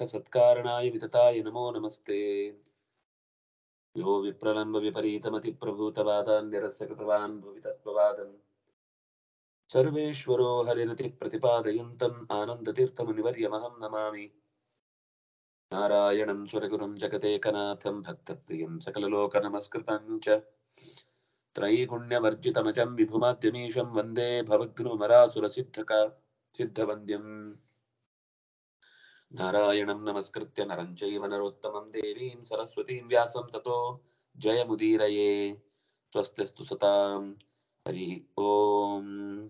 सत्कारणाय वितताय नमो नमस्ते यो विप्रलम्ब विपरीतमतिप्रभूतवादान्यरस्य कृतवान् भुवि तत्त्ववादम् सर्वेश्वरो हरिरति प्रतिपादयन्तम् आनन्दतीर्थमुनिवर्यमहं नमामि नारायणं सुरगुरुं जगदेकनाथं भक्तप्रियं सकललोकनमस्कृतं च त्रयीगुण्यवर्जितमजं विभुमाद्यमीशं वन्दे भवग्नुमरासुरसिद्धका सिद्धवन्द्यम् नारायणं नमस्कृत्य नरं चैव नरोत्तमं देवीं सरस्वतीं व्यासं ततो जयमुदीरये स्वस्तिस्तु सतां हरिः ॐ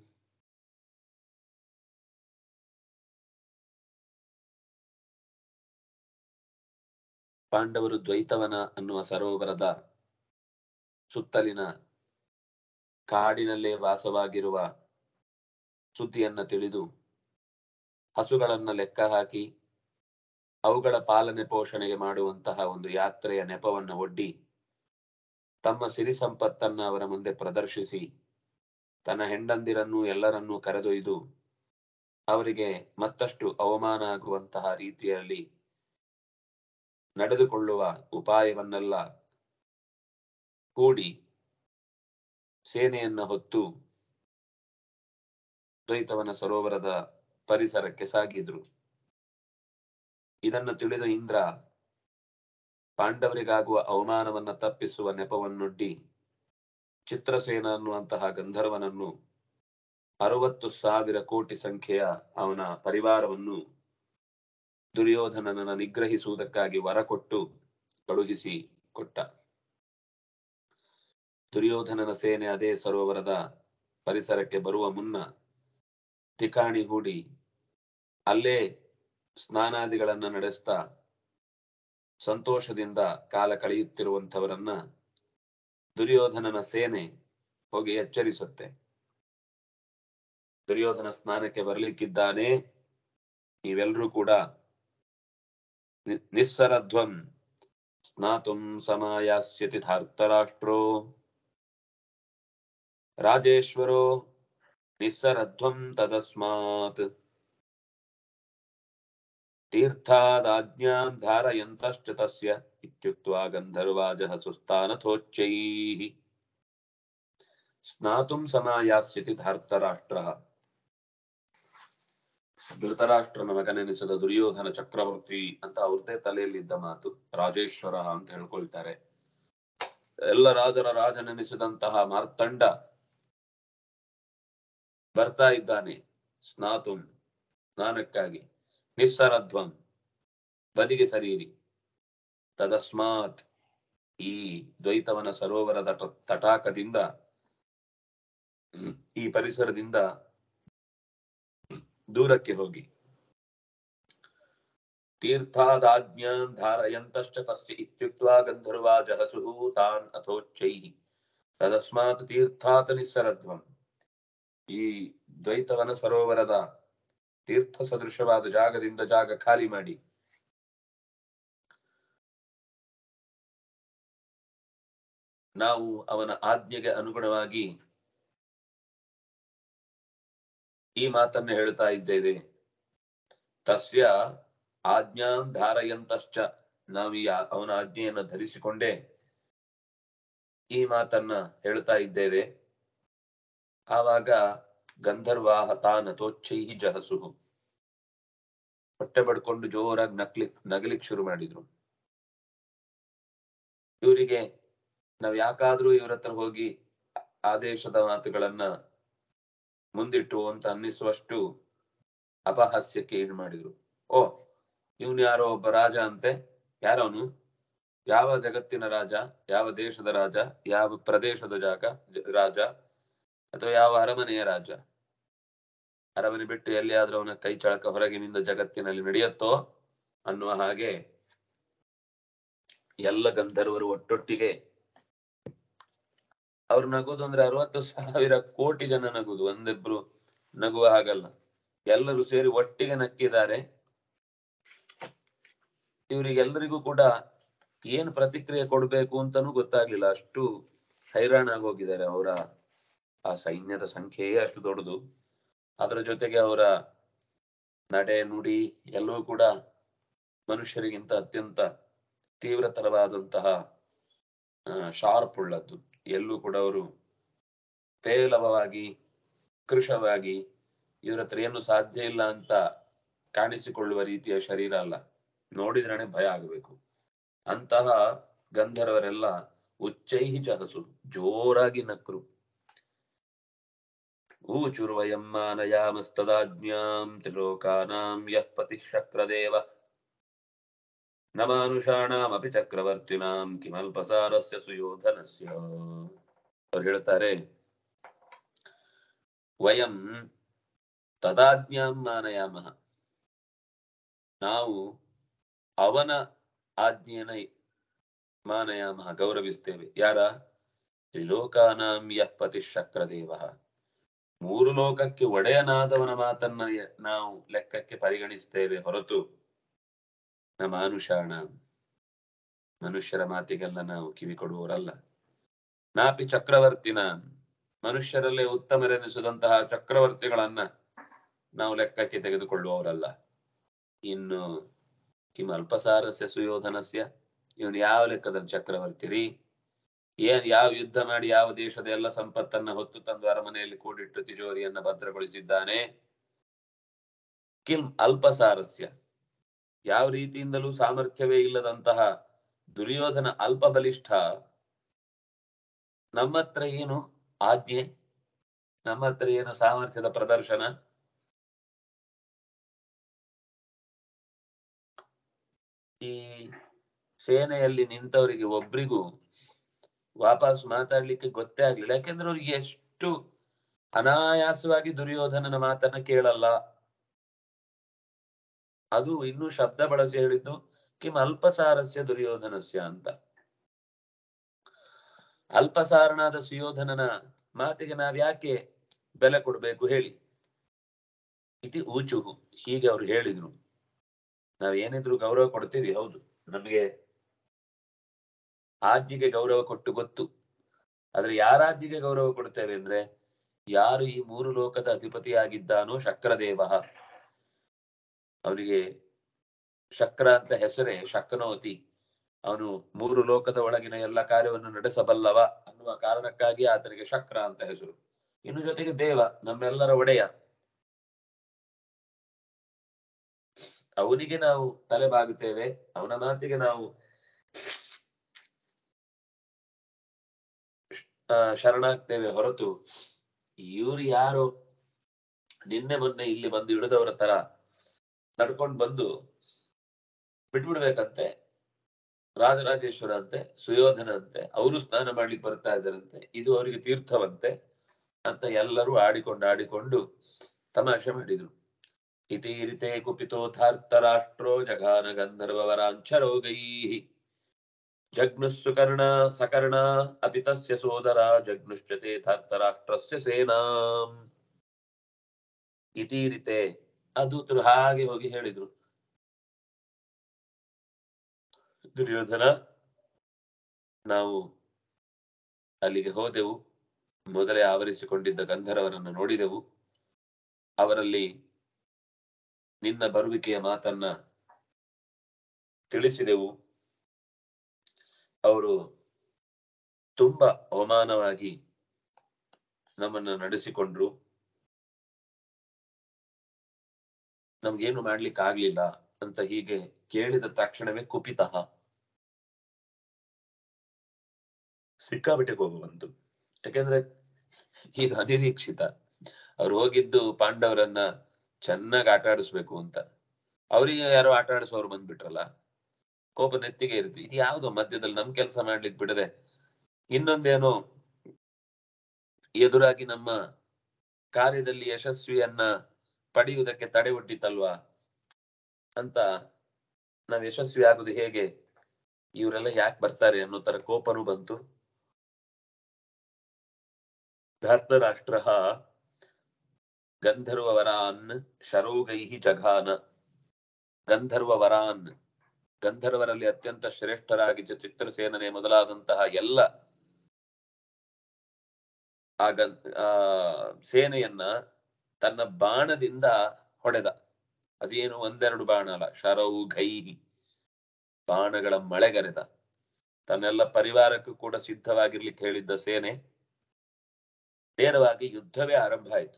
ಪಾಂಡವರು ದ್ವೈತವನ ಅನ್ನುವ ಸರೋವರದ ಸುತ್ತಲಿನ ಕಾಡಿನಲ್ಲೇ ವಾಸವಾಗಿರುವ ಸುದ್ದಿಯನ್ನ ತಿಳಿದು ಹಸುಗಳನ್ನ ಲೆಕ್ಕ ಹಾಕಿ ಅವುಗಳ ಪಾಲನೆ ಪೋಷಣೆಗೆ ಮಾಡುವಂತಹ ಒಂದು ಯಾತ್ರೆಯ ನೆಪವನ್ನ ಒಡ್ಡಿ ತಮ್ಮ ಸಿರಿ ಸಂಪತ್ತನ್ನ ಅವರ ಮುಂದೆ ಪ್ರದರ್ಶಿಸಿ ತನ್ನ ಹೆಂಡಂದಿರನ್ನು ಎಲ್ಲರನ್ನೂ ಕರೆದೊಯ್ದು ಅವರಿಗೆ ಮತ್ತಷ್ಟು ಅವಮಾನ ಆಗುವಂತಹ ರೀತಿಯಲ್ಲಿ ನಡೆದುಕೊಳ್ಳುವ ಉಪಾಯವನ್ನೆಲ್ಲ ಕೂಡಿ ಸೇನೆಯನ್ನ ಹೊತ್ತು ದ್ವೈತವನ ಸರೋವರದ ಪರಿಸರಕ್ಕೆ ಸಾಗಿದ್ರು ಇದನ್ನು ತಿಳಿದ ಇಂದ್ರ ಪಾಂಡವರಿಗಾಗುವ ಅವಮಾನವನ್ನ ತಪ್ಪಿಸುವ ನೆಪವನ್ನೊಡ್ಡಿ ಚಿತ್ರಸೇನ ಅನ್ನುವಂತಹ ಗಂಧರ್ವನನ್ನು ಅರವತ್ತು ಸಾವಿರ ಕೋಟಿ ಸಂಖ್ಯೆಯ ಅವನ ಪರಿವಾರವನ್ನು ದುರ್ಯೋಧನನನ್ನ ನಿಗ್ರಹಿಸುವುದಕ್ಕಾಗಿ ವರ ಕೊಟ್ಟು ಕಳುಹಿಸಿ ಕೊಟ್ಟ ದುರ್ಯೋಧನನ ಸೇನೆ ಅದೇ ಸರೋವರದ ಪರಿಸರಕ್ಕೆ ಬರುವ ಮುನ್ನ ಠಿಕಾಣಿ ಹೂಡಿ ಅಲ್ಲೇ ಸ್ನಾನಾದಿಗಳನ್ನ ನಡೆಸ್ತಾ ಸಂತೋಷದಿಂದ ಕಾಲ ಕಳೆಯುತ್ತಿರುವಂತವರನ್ನ ದುರ್ಯೋಧನನ ಸೇನೆ ಹೋಗಿ ಎಚ್ಚರಿಸುತ್ತೆ ದುರ್ಯೋಧನ ಸ್ನಾನಕ್ಕೆ ಬರ್ಲಿಕ್ಕಿದ್ದಾನೆ ನೀವೆಲ್ಲರೂ ಕೂಡ ನಿ- ನಿಸ್ಸರಧ್ವಂ ಸ್ನಾತುಂ ಸಮಾಯಾಸ್ಯತಿ ಧಾರ್ತರಾಷ್ಟ್ರೋ ರಾಜೇಶ್ವರೋ ನಿಸ್ಸರಧ್ವಂ ತದಸ್ಮಾತ್ ತೀರ್ಥಾದಾಜ್ಞಾಂ ಧಾರಯಂತಶ್ಚ ತಸ್ಯ ಇತ್ಯುಕ್ತ್ವಾ ಗಂಧರ್ವಾಜಃ ಸುಸ್ಥಾನಥೋಚ್ಚೈಃ ಸ್ನಾತುಂ ಸಮಾಯಾಸ್ಯತಿ ಧಾರ್ತರಾಷ್ಟ್ರಃ ಧೃತರಾಷ್ಟ್ರನ ಮಗನೆನಿಸಿದ ದುರ್ಯೋಧನ ಚಕ್ರವರ್ತಿ ಅಂತ ಅವ್ರದೇ ತಲೆಯಲ್ಲಿದ್ದ ಮಾತು ರಾಜೇಶ್ವರ ಅಂತ ಹೇಳ್ಕೊಳ್ತಾರೆ ಎಲ್ಲ ರಾಜರ ರಾಜನೆನಿಸಿದಂತಹ ಮಾರ್ತಂಡ ಬರ್ತಾ ಇದ್ದಾನೆ ಸ್ನಾತುಂ ಸ್ನಾನಕ್ಕಾಗಿ ನಿಸ್ಸರಧ್ವಂ ಬದಿಗೆ ಸರೀರಿ ತದಸ್ಮಾತ್ ಈ ದ್ವೈತವನ ಸರೋವರದ ಟ- ತಟಾಕದಿಂದ ಈ ಪರಿಸರದಿಂದ ದೂರಕ್ಕೆ ಹೋಗಿ ತೀರ್ಥಾದಾಜ್ಞಾಂ ಧಾರಯಂತಶ್ಚ ತಸ್ಯ ಇತ್ಯುಕ್ತ್ವಾ ಗಂಧರ್ವಾ ಜಹಸುಃ ತಾನ್ ಅಥೋಚ್ಚೈಃ ತದಸ್ಮಾತ್ ತೀರ್ಥಾತ್ ನಿಸ್ಸರಧ್ವಂ ಈ ದ್ವೈತವನ ಸರೋವರದ ತೀರ್ಥ ಸದೃಶವಾದ ಜಾಗದಿಂದ ಜಾಗ ಖಾಲಿ ಮಾಡಿ ನಾವು ಅವನ ಆಜ್ಞೆಗೆ ಅನುಗುಣವಾಗಿ ಈ ಮಾತನ್ನ ಹೇಳ್ತಾ ಇದ್ದೇವೆ ತಸ್ಯ ಆಜ್ಞಾಂ ಧಾರಯಂತಶ್ಚ ನಾವು ಈ ಆ- ಅವನ ಆಜ್ಞೆಯನ್ನು ಧರಿಸಿಕೊಂಡೇ ಈ ಮಾತನ್ನ ಹೇಳ್ತಾ ಇದ್ದೇವೆ ಆವಾಗ ಗಂಧರ್ವಾಹ ತಾನ ತೋಚ್ಚೈಹಿ ಜಹಸುಹು ಹೊಟ್ಟೆ ಬಡ್ಕೊಂಡು ಜೋರಾಗಿ ನಕ್ಲಿಕ್ ನಗಲಿಕ್ ಶುರು ಮಾಡಿದ್ರು ಇವರಿಗೆ ನಾವ್ ಯಾಕಾದ್ರೂ ಇವ್ರ ಹತ್ರ ಹೋಗಿ ಆದೇಶದ ಮಾತುಗಳನ್ನ ಮುಂದಿಟ್ಟು ಅಂತ ಅನ್ನಿಸುವಷ್ಟು ಅಪಹಾಸ್ಯಕ್ಕೆ ಈಡು ಮಾಡಿದ್ರು ಓ ಇವನು ಯಾರೋ ಒಬ್ಬ ರಾಜ ಅಂತೆ ಯಾರವನು ಯಾವ ಜಗತ್ತಿನ ರಾಜ ಯಾವ ದೇಶದ ರಾಜ ಯಾವ ಪ್ರದೇಶದ ಜಾಗ ಜ- ರಾಜ ಅಥವಾ ಯಾವ ಅರಮನೆಯ ರಾಜ ಅರಮನೆ ಬಿಟ್ಟು ಎಲ್ಲಿಯಾದ್ರೂ ಅವನ ಕೈ ಚಳಕ ಹೊರಗಿನಿಂದ ಜಗತ್ತಿನಲ್ಲಿ ನಡೆಯುತ್ತೋ ಅನ್ನುವ ಹಾಗೆ ಎಲ್ಲ ಗಂಧರ್ವರು ಒಟ್ಟೊಟ್ಟಿಗೆ ಅವ್ರು ನಗುದು ಅಂದ್ರೆ ಅರವತ್ತು ಸಾವಿರ ಕೋಟಿ ಜನ ನಗುದು ಒಂದಿಬ್ರು ನಗುವ ಹಾಗಲ್ಲ ಎಲ್ಲರೂ ಸೇರಿ ಒಟ್ಟಿಗೆ ನಕ್ಕಿದ್ದಾರೆ ಇವರಿಗೆಲ್ಲರಿಗೂ ಕೂಡ ಏನ್ ಪ್ರತಿಕ್ರಿಯೆ ಕೊಡ್ಬೇಕು ಅಂತಾನೂ ಗೊತ್ತಾಗ್ಲಿಲ್ಲ ಅಷ್ಟು ಹೈರಾಣ ಆಗೋಗಿದ್ದಾರೆ ಅವರ ಆ ಸೈನ್ಯದ ಸಂಖ್ಯೆಯೇ ಅಷ್ಟು ದೊಡ್ಡದು ಅದರ ಜೊತೆಗೆ ಅವರ ನಡೆ ನುಡಿ ಎಲ್ಲವೂ ಕೂಡ ಮನುಷ್ಯರಿಗಿಂತ ಅತ್ಯಂತ ತೀವ್ರತರವಾದಂತಹ ಶಾರ್ಪ್ ಉಳ್ಳದ್ದು ಎಲ್ಲೂ ಕೂಡ ಅವರು ಪೇಲವವಾಗಿ ಕೃಶವಾಗಿ ಇವ್ರ ಹತ್ರ ಏನು ಸಾಧ್ಯ ಇಲ್ಲ ಅಂತ ಕಾಣಿಸಿಕೊಳ್ಳುವ ರೀತಿಯ ಶರೀರ ಅಲ್ಲ ನೋಡಿದ್ರೇನೆ ಭಯ ಆಗಬೇಕು ಅಂತಹ ಗಂಧರ್ವರೆಲ್ಲ ಉಚ್ಚೈಹಿ ಚಹಸು ಜೋರಾಗಿ ನಕ್ರು ಊಚುರ್ವಯಂ ಮಾನಯಾಮಸ್ತದಾಜ್ಞಾಂ ತ್ರಿಲೋಕಾನಾಂ ಯಃ ಪತಿ ಶಕ್ರದೇವ ನ ಮಾನುಷಾಣಾಮಪಿ ಚಕ್ರವರ್ತಿನಾಂ ಕಿಮಲ್ಪಸಾರಸ್ಯ ಸುಯೋಧನಸ್ಯ ಅವ್ರು ಹೇಳ್ತಾರೆ ವಯಂ ತದಾಜ್ಞಾಂ ಮಾನಯಾಮಃ ನಾವು ಅವನ ಆಜ್ಞೆಯನ್ನ ಮಾನಯಾಮಃ ಗೌರವಿಸ್ತೇವೆ ಯಾರ ತ್ರಿಲೋಕಾನಾಂ ಯಃ ಪತಿ ಶಕ್ರದೇವ ಮೂರು ಲೋಕಕ್ಕೆ ಒಡೆಯನಾದವನ ಮಾತನ್ನ ಯ- ನಾವು ಲೆಕ್ಕಕ್ಕೆ ಪರಿಗಣಿಸ್ತೇವೆ ಹೊರತು ನ ಮಾನುಷಾಣ ಮನುಷ್ಯರ ಮಾತಿಗೆಲ್ಲ ನಾವು ಕಿವಿ ಕೊಡುವವರಲ್ಲ ನಾಪಿ ಚಕ್ರವರ್ತಿನ ಮನುಷ್ಯರಲ್ಲೇ ಉತ್ತಮರೆನಿಸಿದಂತಹ ಚಕ್ರವರ್ತಿಗಳನ್ನ ನಾವು ಲೆಕ್ಕಕ್ಕೆ ತೆಗೆದುಕೊಳ್ಳುವವರಲ್ಲ ಇನ್ನು ಕಿಮ್ ಅಲ್ಪಸಾರಸ್ಯ ಸುಯೋಧನಸ್ಯ ಇವನು ಯಾವ ಲೆಕ್ಕದಲ್ಲಿ ಚಕ್ರವರ್ತಿ ರೀ ಏನ್ ಯಾವ ಯುದ್ಧ ಮಾಡಿ ಯಾವ ದೇಶದ ಎಲ್ಲ ಸಂಪತ್ತನ್ನ ಹೊತ್ತು ತಂದು ಅರಮನೆಯಲ್ಲಿ ಕೂಡಿಟ್ಟು ತಿಜೋರಿಯನ್ನ ಭದ್ರಗೊಳಿಸಿದ್ದಾನೆ ಕಿಮ್ ಅಲ್ಪಸಾರಸ್ಯ ಯಾವ ರೀತಿಯಿಂದಲೂ ಸಾಮರ್ಥ್ಯವೇ ಇಲ್ಲದಂತಹ ದುರ್ಯೋಧನ ಅಲ್ಪ ಬಲಿಷ್ಠ ನಮ್ಮ ಹತ್ರ ಏನು ಆಜ್ಞೆ ನಮ್ಮ ಹತ್ರ ಏನು ಸಾಮರ್ಥ್ಯದ ಪ್ರದರ್ಶನ ಈ ಸೇನೆಯಲ್ಲಿ ನಿಂತವರಿಗೆ ಒಬ್ರಿಗೂ ವಾಪಸ್ ಮಾತಾಡ್ಲಿಕ್ಕೆ ಗೊತ್ತೇ ಆಗ್ಲಿಲ್ಲ ಯಾಕೆಂದ್ರೆ ಅವ್ರಿಗೆ ಎಷ್ಟು ಅನಾಯಾಸವಾಗಿ ದುರ್ಯೋಧನನ ಮಾತನ್ನ ಕೇಳಲ್ಲ ಅದು ಇನ್ನೂ ಶಬ್ದ ಬಳಸಿ ಹೇಳಿದ್ದು ಕಿಂ ಅಲ್ಪಸಾರಸ್ಯ ದುರ್ಯೋಧನಸ್ಯ ಅಂತ ಅಲ್ಪಸಾರನಾದ ಸುಯೋಧನನ ಮಾತಿಗೆ ನಾವ್ ಯಾಕೆ ಬೆಲೆ ಕೊಡ್ಬೇಕು ಹೇಳಿ ಇತಿ ಊಚುಹು ಹೀಗೆ ಅವ್ರು ಹೇಳಿದ್ರು ನಾವ್ ಏನಿದ್ರು ಗೌರವ ಕೊಡ್ತೀವಿ ಹೌದು ನಮಗೆ ಆಜ್ಞೆಗೆ ಗೌರವ ಕೊಟ್ಟು ಗೊತ್ತು ಆದ್ರೆ ಯಾರ ಆಜ್ಞೆಗೆ ಗೌರವ ಕೊಡ್ತೇವೆ ಅಂದ್ರೆ ಯಾರು ಈ ಮೂರು ಲೋಕದ ಅಧಿಪತಿಯಾಗಿದ್ದಾನೋ ಶಕ್ರದೇವ ಅವನಿಗೆ ಶಕ್ರ ಅಂತ ಹೆಸರೇ ಶಕ್ನೋತಿ ಅವನು ಮೂರು ಲೋಕದ ಒಳಗಿನ ಎಲ್ಲ ಕಾರ್ಯವನ್ನು ನಡೆಸಬಲ್ಲವ ಅನ್ನುವ ಕಾರಣಕ್ಕಾಗಿ ಆತನಿಗೆ ಶಕ್ರ ಅಂತ ಹೆಸರು ಇನ್ನು ಜೊತೆಗೆ ದೇವ ನಮ್ಮೆಲ್ಲರ ಒಡೆಯ ಅವನಿಗೆ ನಾವು ತಲೆ ಬಾಗುತ್ತೇವೆ ಅವನ ಮಾತಿಗೆ ನಾವು ಆ, ಶರಣಾಗ್ತೇವೆ ಹೊರತು ಇವ್ರು ಯಾರು ನಿನ್ನೆ ಮೊನ್ನೆ ಇಲ್ಲಿ ಬಂದು ಇಳಿದವರ ತರ ನಡ್ಕೊಂಡು ಬಂದು ಬಿಟ್ಬಿಡ್ಬೇಕಂತೆ ರಾಜರಾಜೇಶ್ವರ ಅಂತೆ ಸುಯೋಧನ ಅಂತೆ ಅವರು ಸ್ನಾನ ಮಾಡ್ಲಿಕ್ಕೆ ಬರ್ತಾ ಇದ್ದಾರಂತೆ ಇದು ಅವರಿಗೆ ತೀರ್ಥವಂತೆ ಅಂತ ಎಲ್ಲರೂ ಆಡಿಕೊಂಡು ಆಡಿಕೊಂಡು ತಮಾಷೆ ಮಾಡಿದ್ರು ಇತೀರಿತೆ ಕುಪಿತೋಥಾರ್ಥ ರಾಷ್ಟ್ರೋ ಜಘಾನ ಗಂಧರ್ವರಾಂಚರೋಗೈ ಜಗ್ನುಸ್ಸು ಕರ್ಣ ಸಕರ್ಣ ಅಪಿ ತಸ್ಯ ಸೋದರ ಜಗ್ನುಶ್ಚ ತೇಥಾರ್ಥ ರಾಷ್ಟ್ರಸ್ಯ ಸೇನಾಂ ಇತೀರಿತೆ ಆ ದೂತರು ಹಾಗೆ ಹೋಗಿ ಹೇಳಿದ್ರು ದುರ್ಯೋಧನ ನಾವು ಅಲ್ಲಿಗೆ ಹೋದೆವು ಮೊದಲೇ ಆವರಿಸಿಕೊಂಡಿದ್ದ ಗಂಧರ್ವರನ್ನು ನೋಡಿದೆವು ಅವರಲ್ಲಿ ನಿನ್ನ ಬರುವಿಕೆಯ ಮಾತನ್ನ ತಿಳಿಸಿದೆವು ಅವರು ತುಂಬಾ ಅವಮಾನವಾಗಿ ನಮ್ಮನ್ನ ನಡೆಸಿಕೊಂಡ್ರು ನಮ್ಗೇನು ಮಾಡ್ಲಿಕ್ಕೆ ಆಗ್ಲಿಲ್ಲ ಅಂತ ಹೀಗೆ ಕೇಳಿದ ತಕ್ಷಣವೇ ಕುಪಿತ ಸಿಕ್ಕಾಬಿಟ್ಟೆ ಕೋಪ ಬಂತು ಯಾಕೆಂದ್ರೆ ಇದು ಅನಿರೀಕ್ಷಿತ ಅವ್ರು ಹೋಗಿದ್ದು ಪಾಂಡವರನ್ನ ಚೆನ್ನಾಗಿ ಆಟ ಆಡಿಸ್ಬೇಕು ಅಂತ ಅವರಿಗೆ ಯಾರೋ ಆಟ ಆಡಿಸೋರು ಬಂದ್ಬಿಟ್ರಲ್ಲ ಕೋಪ ನೆತ್ತಿಗೆ ಇರುತ್ತೆ ಇದು ಯಾವ್ದೋ ಮಧ್ಯದಲ್ಲಿ ನಮ್ ಕೆಲಸ ಮಾಡ್ಲಿಕ್ಕೆ ಬಿಡದೆ ಇನ್ನೊಂದೇನೋ ಎದುರಾಗಿ ನಮ್ಮ ಕಾರ್ಯದಲ್ಲಿ ಯಶಸ್ವಿಯನ್ನ ಪಡೆಯುವುದಕ್ಕೆ ತಡೆ ಒಡ್ಡಿತಲ್ವಾ ಅಂತ ನಾವ್ ಯಶಸ್ವಿ ಆಗುದು ಹೇಗೆ ಇವರೆಲ್ಲ ಯಾಕೆ ಬರ್ತಾರೆ ಅನ್ನೋ ತರ ಕೋಪನೂ ಬಂತು ಧರ್ತರಾಷ್ಟ್ರ ಗಂಧರ್ವ ವರಾನ್ ಶರೋಗೈಹಿ ಜಘಾನ ಗಂಧರ್ವ ವರಾನ್ ಗಂಧರ್ವರಲ್ಲಿ ಅತ್ಯಂತ ಶ್ರೇಷ್ಠರಾಗಿದ್ದ ಚಿತ್ರಸೇನನೆ ಮೊದಲಾದಂತಹ ಎಲ್ಲ ಆ ಗನ್ ಆ ಸೇನೆಯನ್ನ ತನ್ನ ಬಾಣದಿಂದ ಹೊಡೆದ ಅದೇನು ಒಂದೆರಡು ಬಾಣ ಅಲ್ಲ ಶರೌ ಘೈಹಿ ಬಾಣಗಳ ಮಳೆಗರೆದ ತನ್ನೆಲ್ಲ ಪರಿವಾರಕ್ಕೂ ಕೂಡ ಸಿದ್ಧವಾಗಿರ್ಲಿಕ್ಕೆ ಹೇಳಿದ್ದ ಸೇನೆ ನೇರವಾಗಿ ಯುದ್ಧವೇ ಆರಂಭ ಆಯಿತು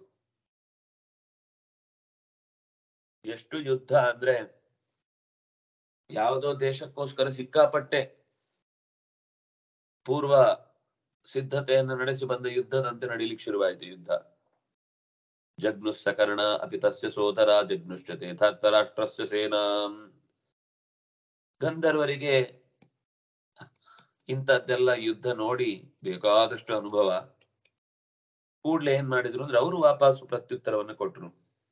ಎಷ್ಟು ಯುದ್ಧ ಅಂದ್ರೆ ಯಾವುದೋ ದೇಶಕ್ಕೋಸ್ಕರ ಸಿಕ್ಕಾಪಟ್ಟೆ ಪೂರ್ವ ಸಿದ್ಧತೆಯನ್ನು ನಡೆಸಿ ಬಂದ ಯುದ್ಧದಂತೆ ನಡೀಲಿಕ್ಕೆ ಶುರುವಾಯಿತು ಯುದ್ಧ ಜಗ್ನುಸ್ಸಕರ್ಣ ಅಪಿ ತಸ್ಯ ಸೋದರ ಜಗ್ನುಶ್ಚತೆ ರಾಷ್ಟ್ರಸ್ಯ ಸೇನಾ ಗಂಧರ್ವರಿಗೆ ಇಂಥದ್ದೆಲ್ಲ ಯುದ್ಧ ನೋಡಿ ಬೇಕಾದಷ್ಟು ಅನುಭವ ಕೂಡ್ಲೆ ಏನ್ ಮಾಡಿದ್ರು ಅಂದ್ರೆ ಅವರು ವಾಪಸ್ ಪ್ರತ್ಯುತ್ತರವನ್ನು ಕೊಟ್ರು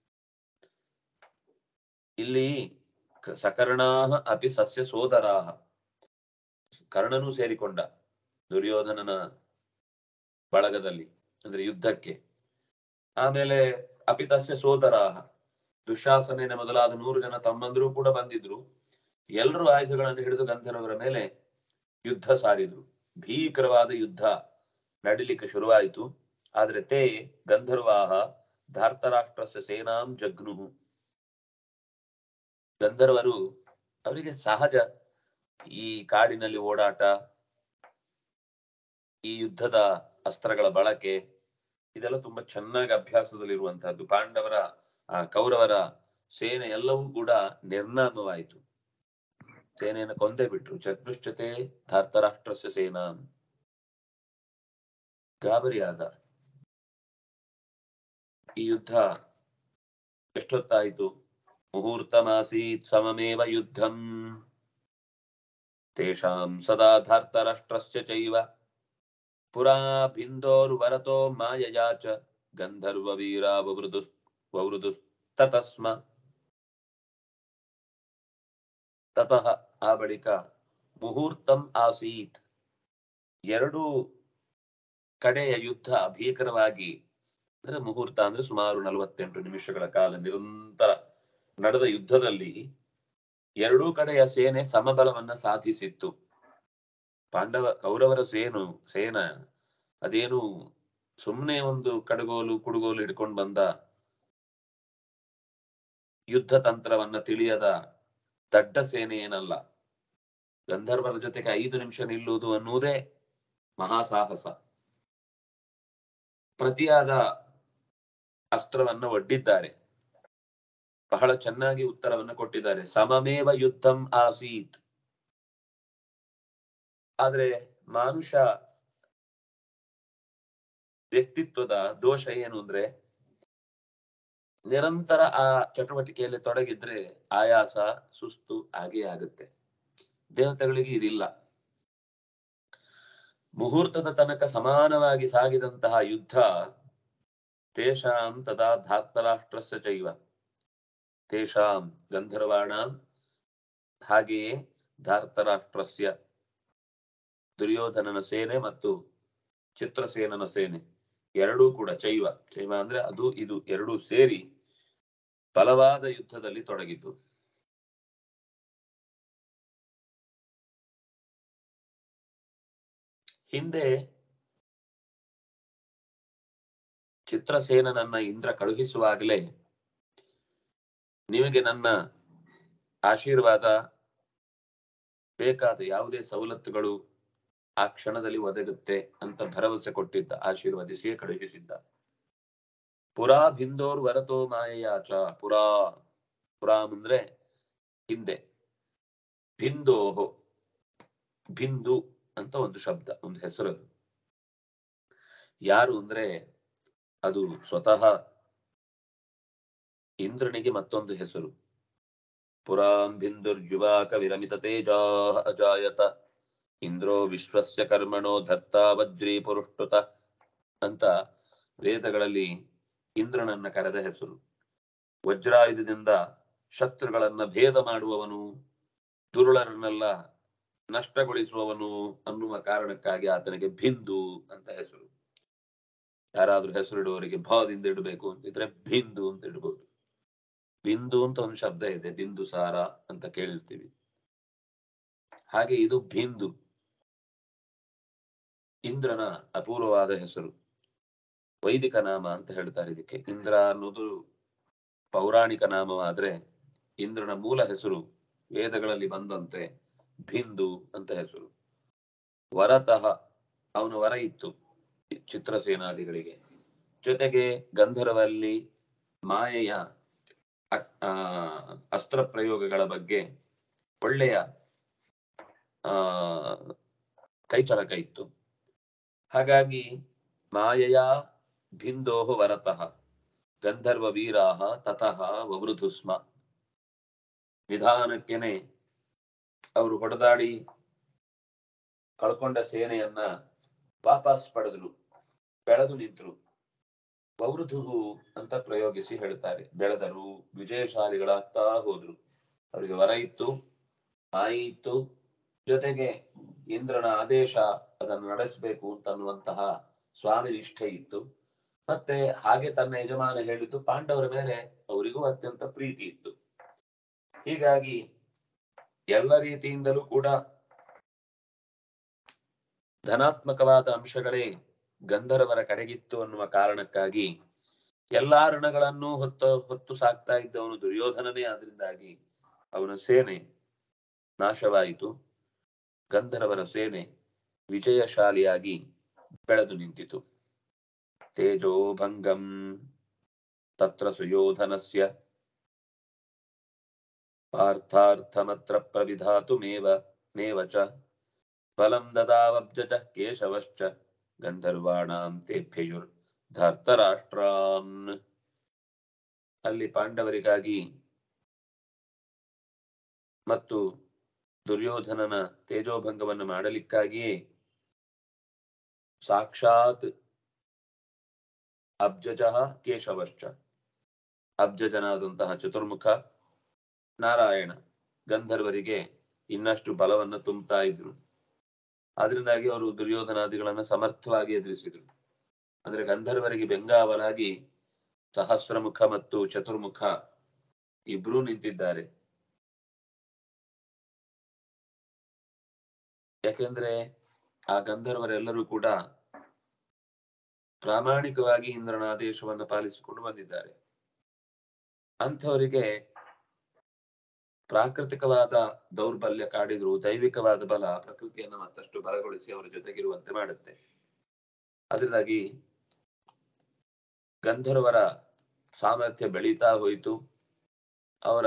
ಇಲ್ಲಿ ಕ- ಸಕರ್ಣಾಹ ಅಪಿ ಸಸ್ಯ ಸೋದರಾಹ ಕರ್ಣನೂ ಸೇರಿಕೊಂಡ ದುರ್ಯೋಧನನ ಬಳಗದಲ್ಲಿ ಅಂದ್ರೆ ಯುದ್ಧಕ್ಕೆ ಆಮೇಲೆ ಅಪಿತಸ್ಯ ಸೋದರಾಹ ದುಶಾಸನೇನ ಮೊದಲಾದ ನೂರು ಜನ ತಮ್ಮಂದಿರು ಕೂಡ ಬಂದಿದ್ರು ಎಲ್ಲರೂ ಆಯುಧಗಳನ್ನು ಹಿಡಿದು ಗಂಧರ್ವರ ಮೇಲೆ ಯುದ್ಧ ಸಾರಿದ್ರು ಭೀಕರವಾದ ಯುದ್ಧ ನಡಿಲಿಕ್ಕೆ ಶುರುವಾಯಿತು ಆದ್ರೆ ತೇ ಗಂಧರ್ವಾಹ ಧಾರ್ತರಾಷ್ಟ್ರಸ್ಯ ಸೇನಾಂ ಜಗ್ನುಹು ಗಂಧರ್ವರು ಅವರಿಗೆ ಸಹಜ ಈ ಕಾಡಿನಲ್ಲಿ ಓಡಾಟ ಈ ಯುದ್ಧದ ಅಸ್ತ್ರಗಳ ಬಳಕೆ ಇದೆಲ್ಲ ತುಂಬಾ ಚೆನ್ನಾಗಿ ಅಭ್ಯಾಸದಲ್ಲಿರುವಂತಹದ್ದು ಪಾಂಡವರ ಆ ಕೌರವರ ಸೇನೆ ಎಲ್ಲವೂ ಕೂಡ ನಿರ್ನಾಮವಾಯಿತು ಸೇನೆಯನ್ನು ಕೊಂದೇ ಬಿಟ್ರು ಚತುಶ್ಚತೆ ಧಾರ್ತರಾಷ್ಟ್ರಸ್ಯ ಸೇನಾ ಗಾಬರಿಯಾದ ಈ ಯುದ್ಧ ಎಷ್ಟೊತ್ತಾಯಿತು ಮುಹೂರ್ತಮಾಸೀತ್ ಸಮಮೇವ ಯುದ್ಧಂ ತೇಷಾಂ ಸದಾ ಧಾರ್ತರಾಷ್ಟ್ರಸ್ಯ ಚೈವ ಪುರಾ ಭಿಂದೋರ್ವರತೋ ಮಾಯಯಾ ಚ ಗಂಧರ್ವ ವೀರ ವವೃದು ವವೃದು ತತಸ್ಮ ತತಃ ಆ ಬಳಿಕ ಮುಹೂರ್ತಂ ಆಸೀತ್ ಎರಡು ಕಡೆಯ ಯುದ್ಧ ಭೀಕರವಾಗಿ ಅಂದ್ರೆ ಮುಹೂರ್ತ ಅಂದ್ರೆ ಸುಮಾರು ನಲವತ್ತೆಂಟು ನಿಮಿಷಗಳ ಕಾಲ ನಿರಂತರ ನಡೆದ ಯುದ್ಧದಲ್ಲಿ ಎರಡೂ ಕಡೆಯ ಸೇನೆ ಸಮಬಲವನ್ನ ಸಾಧಿಸಿತ್ತು ಪಾಂಡವ ಕೌರವರ ಸೇನು ಸೇನ ಅದೇನು ಸುಮ್ಮನೆ ಒಂದು ಕಡಗೋಲು ಕುಡುಗೋಲು ಹಿಡ್ಕೊಂಡು ಬಂದ ಯುದ್ಧ ತಂತ್ರವನ್ನ ತಿಳಿಯದ ದಡ್ಡ ಸೇನೆ ಏನಲ್ಲ ಗಂಧರ್ವರ ಜೊತೆಗೆ ಐದು ನಿಮಿಷ ನಿಲ್ಲುವುದು ಅನ್ನುವುದೇ ಮಹಾಸಾಹಸ ಪ್ರತಿಯಾದ ಅಸ್ತ್ರವನ್ನ ಒಡ್ಡಿದ್ದಾರೆ ಬಹಳ ಚೆನ್ನಾಗಿ ಉತ್ತರವನ್ನ ಕೊಟ್ಟಿದ್ದಾರೆ ಸಮಮೇವ ಯುದ್ಧಂ ಆಸೀತ್ ಆದ್ರೆ ಮಾನುಷ ವ್ಯಕ್ತಿತ್ವದ ದೋಷ ಏನು ಅಂದ್ರೆ ನಿರಂತರ ಆ ಚಟುವಟಿಕೆಯಲ್ಲಿ ತೊಡಗಿದ್ರೆ ಆಯಾಸ ಸುಸ್ತು ಆಗೇ ಆಗುತ್ತೆ ದೇವತೆಗಳಿಗೆ ಇದಿಲ್ಲ ಮುಹೂರ್ತದ ತನಕ ಸಮಾನವಾಗಿ ಸಾಗಿದಂತಹ ಯುದ್ಧ ತೇಷಾಂ ತದಾ ಧಾರ್ತರಾಷ್ಟ್ರಸ್ಯ ಚೈವ ತೇಷಾಂ ಗಂಧರ್ವಾಣಾಂ ಹಾಗೆಯೇ ಧಾರ್ತರಾಷ್ಟ್ರಸ್ಯ ದುರ್ಯೋಧನನ ಸೇನೆ ಮತ್ತು ಚಿತ್ರಸೇನನ ಸೇನೆ ಎರಡೂ ಕೂಡ ಚೈವ ಚೈವ ಅಂದ್ರೆ ಅದು ಇದು ಎರಡೂ ಸೇರಿ ಬಲವಾದ ಯುದ್ಧದಲ್ಲಿ ತೊಡಗಿತು ಹಿಂದೆ ಚಿತ್ರಸೇನನನ್ನ ಇಂದ್ರ ಕಳುಹಿಸುವಾಗಲೇ ನಿಮಗೆ ನನ್ನ ಆಶೀರ್ವಾದ ಬೇಕಾದ ಯಾವುದೇ ಸವಲತ್ತುಗಳು ಆ ಕ್ಷಣದಲ್ಲಿ ಒದಗುತ್ತೆ ಅಂತ ಭರವಸೆ ಕೊಟ್ಟಿದ್ದ ಆಶೀರ್ವದಿಸಿಯೇ ಕಳುಹಿಸಿದ್ದ ಪುರಾ ಭಿಂದೋರ್ ವರತೋ ಮಾಯಯಾಚ ಪುರಾ ಪುರಾಮ್ ಅಂದ್ರೆ ಹಿಂದೆ ಭಿಂದೋಹೋ ಭಿಂದು ಅಂತ ಒಂದು ಶಬ್ದ ಒಂದು ಹೆಸರದು ಯಾರು ಅಂದ್ರೆ ಅದು ಸ್ವತಃ ಇಂದ್ರನಿಗೆ ಮತ್ತೊಂದು ಹೆಸರು ಪುರಾಂ ಭಿಂದುರ್ಯುವಾಕ ವಿರಮಿತ ತೇಜಾ ಅಜಾಯತ ಇಂದ್ರೋ ವಿಶ್ವಸ್ಯ ಕರ್ಮಣೋ ಧರ್ತ ವಜ್ರೀ ಪುರುಷ್ಟುತ ಅಂತ ವೇದಗಳಲ್ಲಿ ಇಂದ್ರನನ್ನ ಕರೆದ ಹೆಸರು ವಜ್ರಾಯುಧದಿಂದ ಶತ್ರುಗಳನ್ನ ಭೇದ ಮಾಡುವವನು ದುರುಳರನ್ನೆಲ್ಲ ನಷ್ಟಗೊಳಿಸುವವನು ಅನ್ನುವ ಕಾರಣಕ್ಕಾಗಿ ಆತನಿಗೆ ಭಿಂದು ಅಂತ ಹೆಸರು ಯಾರಾದ್ರೂ ಹೆಸರಿಡುವವರಿಗೆ ಭಾವದಿಂದ ಇಡಬೇಕು ಅಂತಿದ್ರೆ ಬಿಂದು ಅಂತ ಇಡಬಹುದು ಬಿಂದು ಅಂತ ಒಂದು ಶಬ್ದ ಇದೆ ಬಿಂದು ಸಾರ ಅಂತ ಕೇಳಿರ್ತೀವಿ ಹಾಗೆ ಇದು ಬಿಂದು ಇಂದ್ರನ ಅಪೂರ್ವವಾದ ಹೆಸರು ವೈದಿಕ ನಾಮ ಅಂತ ಹೇಳ್ತಾರೆ ಇದಕ್ಕೆ ಇಂದ್ರ ಅನ್ನೋದು ಪೌರಾಣಿಕ ನಾಮವಾದ್ರೆ ಇಂದ್ರನ ಮೂಲ ಹೆಸರು ವೇದಗಳಲ್ಲಿ ಬಂದಂತೆ ಭಿಂದು ಅಂತ ಹೆಸರು ವರತಃ ಅವನ ವರ ಇತ್ತು ಚಿತ್ರಸೇನಾದಿಗಳಿಗೆ ಜೊತೆಗೆ ಗಂಧರ್ವಲ್ಲಿ ಮಾಯೆಯ ಅ- ಆ, ಅಸ್ತ್ರ ಪ್ರಯೋಗಗಳ ಬಗ್ಗೆ ಒಳ್ಳೆಯ ಆ ಕೈಚಳಕ ಇತ್ತು ಹಾಗಾಗಿ ಮಾಯೆಯ ಭಿಂದೋಹ ವರತಃ ಗಂಧರ್ವ ವೀರಾಹ ತತಃ ವವೃಧು ಸ್ಮ ನಿಧಾನಕ್ಕೆನೆ ಅವರು ಹೊಡೆದಾಡಿ ಕಳ್ಕೊಂಡ ಸೇನೆಯನ್ನ ವಾಪಸ್ ಪಡೆದ್ರು ಬೆಳೆದು ನಿಂತರು ವವೃಧು ಅಂತ ಪ್ರಯೋಗಿಸಿ ಹೇಳ್ತಾರೆ ಬೆಳೆದರು ವಿಜಯಶಾಲಿಗಳಾಗ್ತಾ ಹೋದ್ರು ಅವರಿಗೆ ವರ ಇತ್ತು ಮಾಯಿ ಇತ್ತು ಜೊತೆಗೆ ಇಂದ್ರನ ಆದೇಶ ಅದನ್ನು ನಡೆಸಬೇಕು ಅಂತನ್ನುವಂತಹ ಸ್ವಾಮಿ ನಿಷ್ಠೆ ಇತ್ತು ಮತ್ತೆ ಹಾಗೆ ತನ್ನ ಯಜಮಾನ ಹೇಳಿದ್ದು ಪಾಂಡವರ ಮೇಲೆ ಅವರಿಗೂ ಅತ್ಯಂತ ಪ್ರೀತಿ ಇತ್ತು ಹೀಗಾಗಿ ಎಲ್ಲ ರೀತಿಯಿಂದಲೂ ಕೂಡ ಧನಾತ್ಮಕವಾದ ಅಂಶಗಳೇ ಗಂಧರ್ವರ ಕಡೆಗಿತ್ತು ಅನ್ನುವ ಕಾರಣಕ್ಕಾಗಿ ಎಲ್ಲಾ ಋಣಗಳನ್ನೂ ಹೊತ್ತು ಹೊತ್ತು ಸಾಕ್ತಾ ಇದ್ದವನು ದುರ್ಯೋಧನನೇ ಆದ್ರಿಂದಾಗಿ ಅವನ ಸೇನೆ ನಾಶವಾಯಿತು ಗಂಧರ್ವರ ಸೇನೆ ವಿಜಯಶಾಲಿಯಾಗಿ ಬೆಳೆದು ನಿಂತಿತು ತೇಜೋಭಂಗಂ ತತ್ರ ಸುಯೋಧನಸ್ಯ ಪಾರ್ಥಾರ್ಥಮತ್ರ ಪ್ರವಿಧಾತುಮೇವ ಮೇವ ಚ ಬಲಂ ದದಾವಬ್ಜಚ ಕೇಶವಶ್ಚ ಗಂಧರ್ವಾಣಾಂ ತೇಭ್ಯಯುರ್ ಧರ್ತರಾಷ್ಟ್ರಾನ್ ಅಲ್ಲಿ ಪಾಂಡವರಿಗಾಗಿ ಮತ್ತು ದುರ್ಯೋಧನನ ತೇಜೋಭಂಗವನ್ನು ಮಾಡಲಿಕ್ಕಾಗಿಯೇ ಸಾಕ್ಷಾತ್ ಅಬ್ಜಜ ಕೇಶವಶ್ಚ ಅಬ್ಜಜನಾದಂತಹ ಚತುರ್ಮುಖ ನಾರಾಯಣ ಗಂಧರ್ವರಿಗೆ ಇನ್ನಷ್ಟು ಬಲವನ್ನು ತುಂಬುತ್ತಾ ಇದ್ರು ಅದರಿಂದಾಗಿ ಅವರು ದುರ್ಯೋಧನಾದಿಗಳನ್ನ ಸಮರ್ಥವಾಗಿ ಎದುರಿಸಿದ್ರು ಅಂದ್ರೆ ಗಂಧರ್ವರಿಗೆ ಬೆಂಗಾವಲಾಗಿ ಸಹಸ್ರಮುಖ ಮತ್ತು ಚತುರ್ಮುಖ ಇಬ್ರೂ ನಿಂತಿದ್ದಾರೆ ಯಾಕೆಂದ್ರೆ ಆ ಗಂಧರ್ವರೆಲ್ಲರೂ ಕೂಡ ಪ್ರಾಮಾಣಿಕವಾಗಿ ಇಂದ್ರನ ಆದೇಶವನ್ನು ಪಾಲಿಸಿಕೊಂಡು ಬಂದಿದ್ದಾರೆ ಅಂಥವರಿಗೆ ಪ್ರಾಕೃತಿಕವಾದ ದೌರ್ಬಲ್ಯ ಕಾಡಿದ್ರು ದೈವಿಕವಾದ ಬಲ ಪ್ರಕೃತಿಯನ್ನು ಮತ್ತಷ್ಟು ಬಲಗೊಳಿಸಿ ಅವರ ಜೊತೆಗಿರುವಂತೆ ಮಾಡುತ್ತೆ ಅದರಿಂದಾಗಿ ಗಂಧರ್ವರ ಸಾಮರ್ಥ್ಯ ಬೆಳೀತಾ ಹೋಯಿತು ಅವರ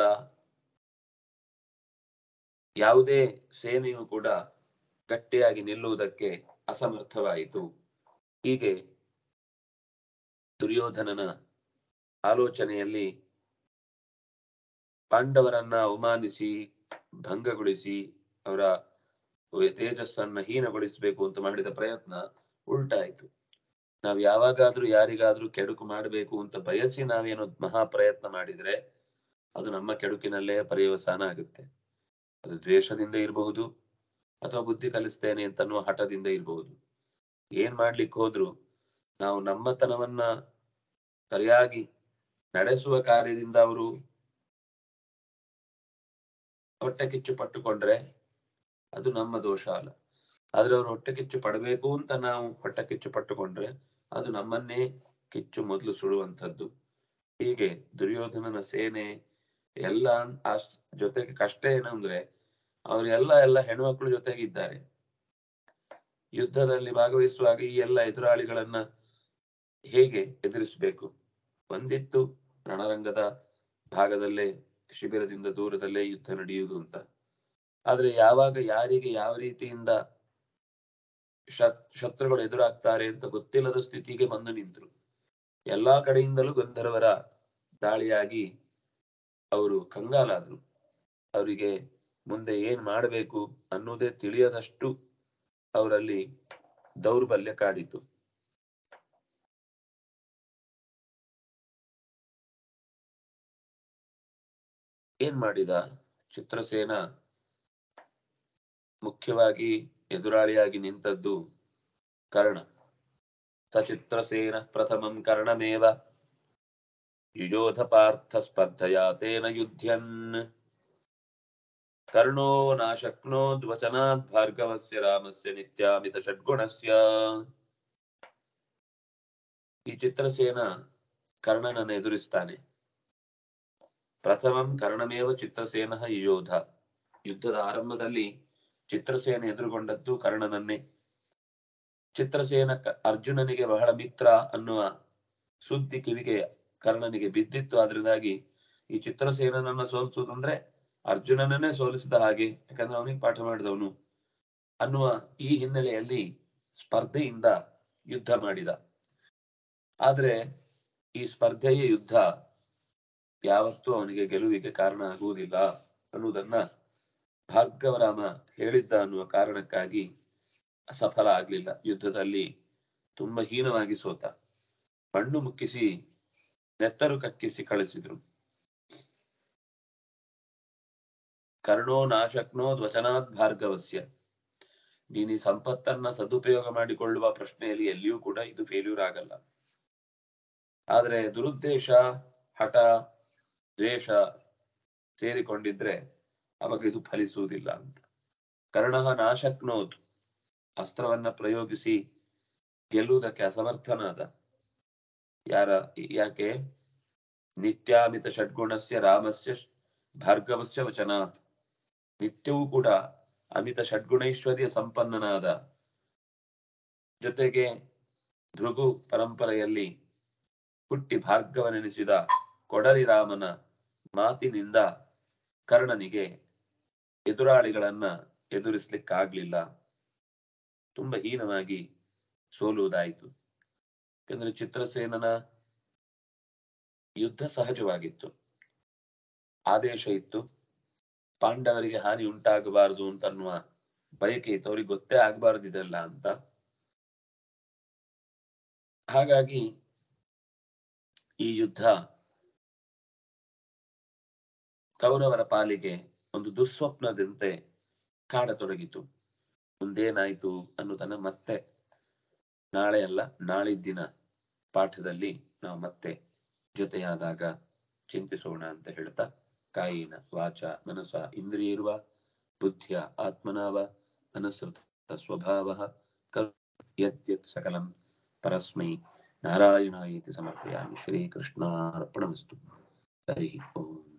ಯಾವುದೇ ಸೇನೆಯು ಕೂಡ ಗಟ್ಟಿಯಾಗಿ ನಿಲ್ಲುವುದಕ್ಕೆ ಅಸಮರ್ಥವಾಯಿತು ಹೀಗೆ ದುರ್ಯೋಧನನ ಆಲೋಚನೆಯಲ್ಲಿ ಪಾಂಡವರನ್ನ ಅವಮಾನಿಸಿ ಭಂಗಗೊಳಿಸಿ ಅವರ ತೇಜಸ್ಸನ್ನ ಹೀನಗೊಳಿಸಬೇಕು ಅಂತ ಮಾಡಿದ ಪ್ರಯತ್ನ ಉಲ್ಟಾಯಿತು ನಾವ್ ಯಾವಾಗಾದ್ರೂ ಯಾರಿಗಾದ್ರೂ ಕೆಡುಕು ಮಾಡಬೇಕು ಅಂತ ಬಯಸಿ ನಾವೇನೋ ಮಹಾ ಪ್ರಯತ್ನ ಮಾಡಿದ್ರೆ ಅದು ನಮ್ಮ ಕೆಡುಕಿನಲ್ಲೇ ಪರ್ಯವಸಾನ ಆಗುತ್ತೆ ಅದು ದ್ವೇಷದಿಂದ ಇರಬಹುದು ಅಥವಾ ಬುದ್ಧಿ ಕಲಿಸ್ತೇನೆ ಅಂತನ್ನುವ ಹಠದಿಂದ ಇರಬಹುದು ಏನ್ ಮಾಡ್ಲಿಕ್ಕೆ ಹೋದ್ರು ನಾವು ನಮ್ಮತನವನ್ನ ಸರಿಯಾಗಿ ನಡೆಸುವ ಕಾರ್ಯದಿಂದ ಅವರು ಹೊಟ್ಟೆ ಕಿಚ್ಚು ಪಟ್ಟುಕೊಂಡ್ರೆ ಅದು ನಮ್ಮ ದೋಷ ಅಲ್ಲ ಆದ್ರೆ ಅವ್ರು ಹೊಟ್ಟೆ ಕಿಚ್ಚು ಪಡಬೇಕು ಅಂತ ನಾವು ಹೊಟ್ಟೆ ಕಿಚ್ಚು ಪಟ್ಟುಕೊಂಡ್ರೆ ಅದು ನಮ್ಮನ್ನೇ ಕಿಚ್ಚು ಮೊದಲು ಸುಡುವಂಥದ್ದು ಹೀಗೆ ದುರ್ಯೋಧನನ ಸೇನೆ ಎಲ್ಲ ಅಷ್ಟ್ ಜೊತೆಗೆ ಕಷ್ಟ ಏನಂದ್ರೆ ಅವರೆಲ್ಲ ಎಲ್ಲ ಹೆಣ್ಮಕ್ಳು ಜೊತೆಗೆ ಇದ್ದಾರೆ ಯುದ್ಧದಲ್ಲಿ ಭಾಗವಹಿಸುವಾಗ ಈ ಎಲ್ಲ ಎದುರಾಳಿಗಳನ್ನ ಹೇಗೆ ಎದುರಿಸಬೇಕು ಒಂದಿತ್ತು ರಣರಂಗದ ಭಾಗದಲ್ಲೇ ಶಿಬಿರದಿಂದ ದೂರದಲ್ಲೇ ಯುದ್ಧ ನಡೆಯುವುದು ಅಂತ ಆದ್ರೆ ಯಾವಾಗ ಯಾರಿಗೆ ಯಾವ ರೀತಿಯಿಂದ ಶತ್ ಶತ್ರುಗಳು ಎದುರಾಗ್ತಾರೆ ಅಂತ ಗೊತ್ತಿಲ್ಲದ ಸ್ಥಿತಿಗೆ ಬಂದು ನಿಂತರು ಎಲ್ಲಾ ಕಡೆಯಿಂದಲೂ ಗಂಧರ್ವರ ದಾಳಿಯಾಗಿ ಅವರು ಕಂಗಾಲಾದ್ರು ಅವರಿಗೆ ಮುಂದೆ ಏನ್ ಮಾಡಬೇಕು ಅನ್ನೋದೇ ತಿಳಿಯದಷ್ಟು ಅವರಲ್ಲಿ ದೌರ್ಬಲ್ಯ ಕಾಡಿತು ಏನ್ ಮಾಡಿದ ಚಿತ್ರಸೇನ ಮುಖ್ಯವಾಗಿ ಎದುರಾಳಿಯಾಗಿ ನಿಂತದ್ದು ಕರ್ಣ ಸಚಿತ್ರಸೇನ ಪ್ರಥಮಂ ಕರ್ಣಮೇವ ಯುಯೋಧ ಪಾರ್ಥ ಸ್ಪರ್ಧಯಾ ತೇನ ಯುಧ್ಯನ್ ಕರ್ಣೋ ನಾಶಕ್ನೋದ್ ವಚನಾತ್ ಭಾರ್ಗವಸ್ಯ ರಾಮಸ್ಯ ನಿತ್ಯಾಮಿತ ಷಡ್ಗುಣಸ್ಯ ಈ ಚಿತ್ರಸೇನ ಕರ್ಣನನ್ನು ಎದುರಿಸ್ತಾನೆ ಪ್ರಥಮಂ ಕರ್ಣಮೇವ ಚಿತ್ರಸೇನ ಯೋಧ ಯುದ್ಧದ ಆರಂಭದಲ್ಲಿ ಚಿತ್ರಸೇನ ಎದುರುಗೊಂಡದ್ದು ಕರ್ಣನನ್ನೇ ಚಿತ್ರಸೇನ ಕ- ಅರ್ಜುನನಿಗೆ ಬಹಳ ಮಿತ್ರ ಅನ್ನುವ ಸುದ್ದಿ ಕಿವಿಗೆ ಕರ್ಣನಿಗೆ ಬಿದ್ದಿತ್ತು ಅದರಿಂದಾಗಿ ಈ ಚಿತ್ರಸೇನನನ್ನ ಸೋಲಿಸುವುದಂದ್ರೆ ಅರ್ಜುನನನ್ನೇ ಸೋಲಿಸಿದ ಹಾಗೆ ಯಾಕಂದ್ರೆ ಅವನಿಗೆ ಪಾಠ ಮಾಡಿದವನು ಅನ್ನುವ ಈ ಹಿನ್ನೆಲೆಯಲ್ಲಿ ಸ್ಪರ್ಧೆಯಿಂದ ಯುದ್ಧ ಮಾಡಿದ ಆದ್ರೆ ಈ ಸ್ಪರ್ಧೆಯ ಯುದ್ಧ ಯಾವತ್ತೂ ಅವನಿಗೆ ಗೆಲುವಿಗೆ ಕಾರಣ ಆಗುವುದಿಲ್ಲ ಅನ್ನುವುದನ್ನ ಭಾರ್ಗವರಾಮ ಹೇಳಿದ್ದ ಅನ್ನುವ ಕಾರಣಕ್ಕಾಗಿ ಸಫಲ ಆಗ್ಲಿಲ್ಲ ಯುದ್ಧದಲ್ಲಿ ತುಂಬಾ ಹೀನವಾಗಿ ಸೋತ ಮಣ್ಣು ಮುಕ್ಕಿಸಿ ನೆತ್ತರು ಕಕ್ಕಿಸಿ ಕಳಿಸಿದ್ರು ಕರ್ಣೋ ನಾಶಕ್ನೋದ್ ವಚನಾತ್ ಭಾರ್ಗವಸ್ಯ ನೀನು ಈ ಸಂಪತ್ತನ್ನ ಸದುಪಯೋಗ ಮಾಡಿಕೊಳ್ಳುವ ಪ್ರಶ್ನೆಯಲ್ಲಿ ಎಲ್ಲಿಯೂ ಕೂಡ ಇದು ಫೇಲ್ಯೂರ್ ಆಗಲ್ಲ ಆದ್ರೆ ದುರುದ್ದೇಶ ಹಠ ದ್ವೇಷ ಸೇರಿಕೊಂಡಿದ್ರೆ ಅವಾಗ ಇದು ಫಲಿಸುವುದಿಲ್ಲ ಅಂತ ಕರ್ಣ ನಾಶಕ್ನೋತ್ ಅಸ್ತ್ರವನ್ನ ಪ್ರಯೋಗಿಸಿ ಗೆಲ್ಲುವುದಕ್ಕೆ ಅಸಮರ್ಥನಾದ ಯಾರ ಯಾಕೆ ನಿತ್ಯಾಮಿತ ಷಡ್ಗುಣಸ್ಯ ರಾಮಸ್ಯ ಭಾರ್ಗವಸ್ಯ ವಚನಾತ್ ನಿತ್ಯವೂ ಕೂಡ ಅಮಿತ ಷಡ್ಗುಣೈಶ್ವರ್ಯ ಸಂಪನ್ನನಾದ ಜೊತೆಗೆ ಭೃಗು ಪರಂಪರೆಯಲ್ಲಿ ಹುಟ್ಟಿ ಭಾರ್ಗವನೆನಿಸಿದ ಕೊಡಲಿ ರಾಮನ ಮಾತಿನಿಂದ ಕರ್ಣನಿಗೆ ಎದುರಾಳಿಗಳನ್ನ ಎದುರಿಸ್ಲಿಕ್ಕಾಗ್ಲಿಲ್ಲ ತುಂಬಾ ಹೀನವಾಗಿ ಸೋಲುವುದಾಯಿತು ಯಾಕಂದ್ರೆ ಚಿತ್ರಸೇನನ ಯುದ್ಧ ಸಹಜವಾಗಿತ್ತು ಆದೇಶ ಇತ್ತು ಪಾಂಡವರಿಗೆ ಹಾನಿ ಉಂಟಾಗಬಾರದು ಅಂತನ್ನುವ ಬಯಕೆ ಇತ್ತು ಅವ್ರಿಗೆ ಗೊತ್ತೇ ಆಗಬಾರ್ದು ಇದೆಲ್ಲ ಅಂತ ಹಾಗಾಗಿ ಈ ಯುದ್ಧ ಕೌರವರ ಪಾಲಿಗೆ ಒಂದು ದುಸ್ವಪ್ನದಂತೆ ಕಾಡತೊಡಗಿತು ಮುಂದೇನಾಯ್ತು ಅನ್ನೋದನ್ನ ಮತ್ತೆ ನಾಳೆ ಅಲ್ಲ ನಾಳಿದ್ದಿನ ಪಾಠದಲ್ಲಿ ನಾವು ಮತ್ತೆ ಜೊತೆಯಾದಾಗ ಚಿಂತಿಸೋಣ ಅಂತ ಹೇಳ್ತಾ ಕಾಯಿನ ವಾಚ ಮನಸ ಇಂದ್ರಿಯರ್ವ ಬುದ್ಧಿಯ ಆತ್ಮನಾವ ಅನಸೃತ ಸ್ವಭಾವ ಯದ್ಯತ್ ಸಕಲಂ ಪರಸ್ಮೈ ನಾರಾಯಣ ಇತಿ ಸಮರ್ಪಯಾಮಿ ಶ್ರೀಕೃಷ್ಣಾರ್ಪಣಮಸ್ತು ಹರಿ ಓಂ